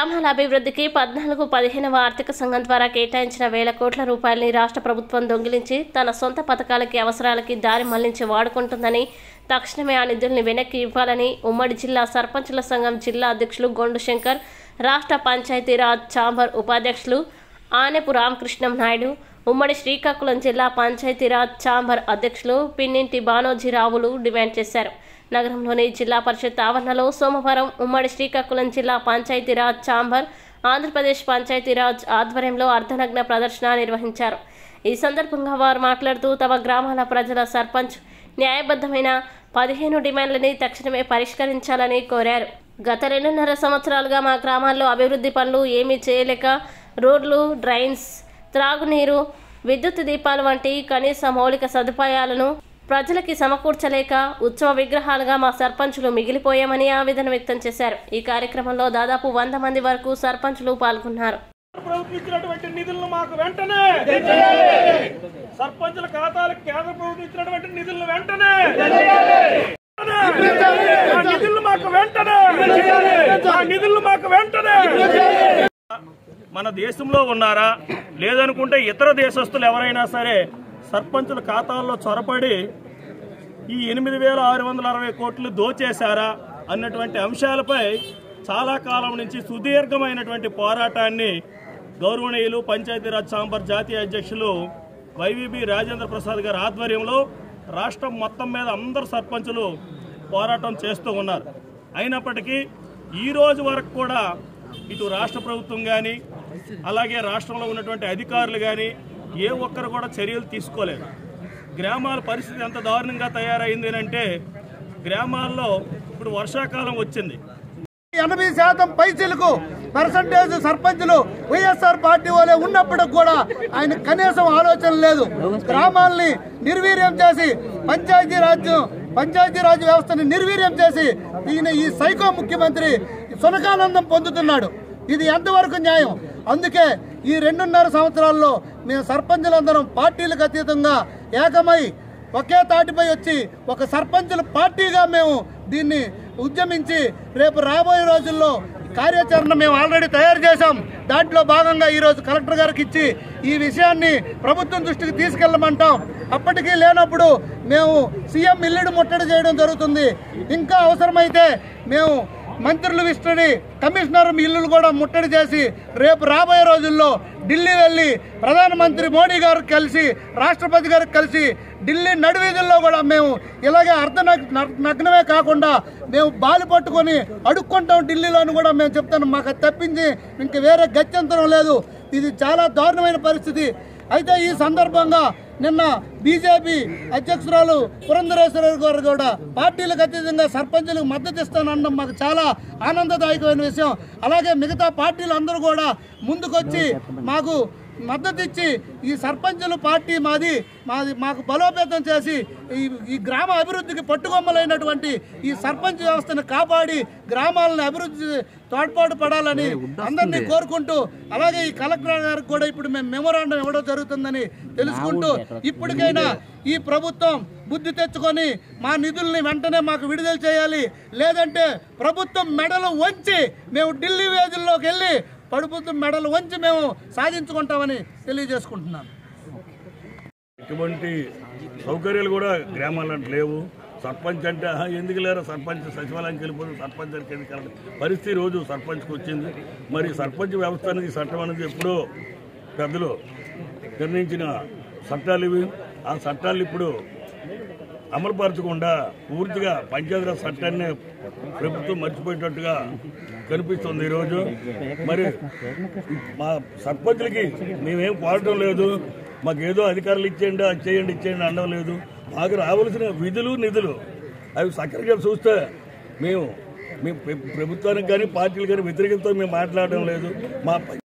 గ్రామాల అభివృద్ధికి పద్నాలుగు పదిహేనవ ఆర్థిక సంఘం ద్వారా కేటాయించిన వేల కోట్ల రూపాయలని రాష్ట్ర ప్రభుత్వం దొంగిలించి తన సొంత పథకాలకి అవసరాలకి దారి మళ్లించి వాడుకుంటుందని తక్షణమే ఆ నిధుల్ని వెనక్కి ఇవ్వాలని ఉమ్మడి జిల్లా సర్పంచుల సంఘం జిల్లా అధ్యక్షులు గొండు శంకర్ రాష్ట్ర పంచాయతీరాజ్ ఛాంబర్ ఉపాధ్యక్షులు ఆనెపు రామకృష్ణం నాయుడు ఉమ్మడి శ్రీకాకుళం జిల్లా పంచాయతీరాజ్ ఛాంబర్ అధ్యక్షులు పిన్నింటి బానోజీరావులు డిమాండ్ చేశారు నగరంలోని జిల్లా పరిషత్ ఆవరణలో సోమవారం ఉమ్మడి శ్రీకాకుళం జిల్లా పంచాయతీరాజ్ ఛాంబర్ ఆంధ్రప్రదేశ్ పంచాయతీరాజ్ ఆధ్వర్యంలో అర్ధనగ్న ప్రదర్శన నిర్వహించారు ఈ సందర్భంగా వారు మాట్లాడుతూ తమ గ్రామాల ప్రజల సర్పంచ్ న్యాయబద్ధమైన పదిహేను డిమాండ్లని తక్షణమే పరిష్కరించాలని కోరారు గత రెండున్నర సంవత్సరాలుగా మా గ్రామాల్లో అభివృద్ధి పనులు ఏమీ చేయలేక రోడ్లు డ్రైన్స్ త్రాగునీరు విద్యుత్ దీపాలు వంటి కనీస మౌలిక సదుపాయాలను ప్రజలకి సమకూర్చలేక ఉత్సవ విగ్రహాలుగా మా సర్పంచులు మిగిలిపోయామని ఆవేదన వ్యక్తం చేశారు ఈ కార్యక్రమంలో దాదాపు వంద మంది వరకు సర్పంచులు పాల్గొన్నారు ప్రభుత్వం ఇచ్చినటువంటి నిధులను మాకు వెంటనే సర్పంచుల ఖాతాలకు కేంద్ర ప్రభుత్వం ఇచ్చినటువంటి నిధులను వెంటనే ఆ నిధులను మాకు వెంటనే ఆ నిధులను మాకు వెంటనే మన దేశంలో ఉన్నారా లేదనుకుంటే ఇతర దేశస్తులు ఎవరైనా సరే సర్పంచుల ఖాతాల్లో చొరపడి ఈ ఎనిమిది వేల ఆరు వందల అరవై కోట్లు దోచేశారా అన్నటువంటి అంశాలపై చాలా కాలం నుంచి సుదీర్ఘమైనటువంటి పోరాటాన్ని గౌరవనీయులు పంచాయతీరాజ్ ఛాంబర్ జాతీయ అధ్యక్షులు వైవీబీ రాజేంద్ర ప్రసాద్ గారి ఆధ్వర్యంలో రాష్ట్రం మొత్తం మీద అందరు సర్పంచులు పోరాటం చేస్తూ ఉన్నారు అయినప్పటికీ ఈ రోజు వరకు కూడా ఇటు రాష్ట్ర ప్రభుత్వం కానీ అలాగే రాష్ట్రంలో ఉన్నటువంటి అధికారులు కానీ ఏ ఒక్కరు కూడా చర్యలు తీసుకోలేదు గ్రామాల పరిస్థితి ఎంత దారుణంగా తయారైంది అంటే గ్రామాల్లో ఇప్పుడు వర్షాకాలం వచ్చింది ఎనభై శాతం పైసలకు పర్సంటేజ్ సర్పంచులు వైఎస్ఆర్ పార్టీ వాళ్ళే ఉన్నప్పుడు కూడా ఆయన కనీసం ఆలోచన లేదు గ్రామాల్ని నిర్వీర్యం చేసి పంచాయతీ రాజ్యం పంచాయతీ రాజ్ వ్యవస్థని నిర్వీర్యం చేసి ఈయన ఈ సైకో ముఖ్యమంత్రి సునకానందం పొందుతున్నాడు ఇది ఎంతవరకు న్యాయం అందుకే ఈ రెండున్నర సంవత్సరాల్లో మేము సర్పంచులందరం పార్టీలకు అతీతంగా ఏకమై ఒకే తాటిపై వచ్చి ఒక సర్పంచుల పార్టీగా మేము దీన్ని ఉద్యమించి రేపు రాబోయే రోజుల్లో కార్యాచరణ మేము ఆల్రెడీ తయారు చేశాం దాంట్లో భాగంగా ఈరోజు కలెక్టర్ గారికి ఇచ్చి ఈ విషయాన్ని ప్రభుత్వం దృష్టికి తీసుకెళ్ళమంటాం అప్పటికీ లేనప్పుడు మేము సీఎం ఇల్లుడు ముట్టడి చేయడం జరుగుతుంది ఇంకా అవసరమైతే మేము మంత్రులు విస్టడి కమిషనర్ ఇల్లులు కూడా ముట్టడి చేసి రేపు రాబోయే రోజుల్లో ఢిల్లీ వెళ్ళి ప్రధానమంత్రి మోడీ గారు కలిసి రాష్ట్రపతి గారికి కలిసి ఢిల్లీ నడివీధుల్లో కూడా మేము ఇలాగే అర్ధ నగ్- నగ్- నగ్నమే కాకుండా మేము బాలి పట్టుకొని అడుక్కుంటాం ఢిల్లీలోని కూడా మేము చెప్తాను మాకు అది తప్పించి ఇంక వేరే గత్యంతరం లేదు ఇది చాలా దారుణమైన పరిస్థితి అయితే ఈ సందర్భంగా నిన్న బీజేపీ అధ్యక్షురాలు పురంధరేశ్వరి గారు కూడా పార్టీలకు అతీతంగా సర్పంచులకు మద్దతు ఇస్తానడం మాకు చాలా ఆనందదాయకమైన విషయం అలాగే మిగతా పార్టీలు అందరూ కూడా ముందుకొచ్చి మాకు మద్దతు ఇచ్చి ఈ సర్పంచుల పార్టీ మాది మాది మాకు బలోపేతం చేసి ఈ ఈ గ్రామ అభివృద్ధికి పట్టుకొమ్మలైనటువంటి ఈ సర్పంచ్ వ్యవస్థను కాపాడి గ్రామాలను అభివృద్ధి తోడ్పాటు పడాలని అందరినీ కోరుకుంటూ అలాగే ఈ కలెక్టర్ గారికి కూడా ఇప్పుడు మేము మెమోరాండం ఇవ్వడం జరుగుతుందని తెలుసుకుంటూ ఇప్పటికైనా ఈ ప్రభుత్వం బుద్ధి తెచ్చుకొని మా నిధుల్ని వెంటనే మాకు విడుదల చేయాలి లేదంటే ప్రభుత్వం మెడలు వంచి మేము ఢిల్లీ వేధుల్లోకి వెళ్ళి ప్రభుత్వం మెడలు వంచి మేము సాధించుకుంటామని తెలియజేసుకుంటున్నాను ఎటువంటి సౌకర్యాలు కూడా గ్రామాల్లో లేవు సర్పంచ్ అంటే ఆహా, ఎందుకు లేరు సర్పంచ్ సచివాలయానికి వెళ్ళిపోతే సర్పంచ్ దగ్గరికి ఎందుకు వెళ్ళాలి? పరిస్థితి ఈ రోజు సర్పంచ్కి వచ్చింది మరి సర్పంచ్ వ్యవస్థ అనేది చట్టం అనేది ఎప్పుడో పెద్దలు నిర్ణయించిన చట్టాలు ఇవి ఆ చట్టాలు ఇప్పుడు అమలుపరచకుండా పూర్తిగా పంచాయతీరాజ్ చట్టాన్ని ప్రభుత్వం మర్చిపోయేటట్టుగా కనిపిస్తుంది ఈరోజు మరి మా సర్పంచులకి మేమేం కోరటం లేదు మాకు ఏదో అధికారులు ఇచ్చేయండి అది చేయండి ఇచ్చేయండి అనడం లేదు మాకు రావాల్సిన విధులు నిధులు అవి సక్రమంగా చూస్తే మేము మేము ప్రభుత్వానికి కానీ పార్టీలు కానీ వ్యతిరేకంతో మేము మాట్లాడడం లేదు మా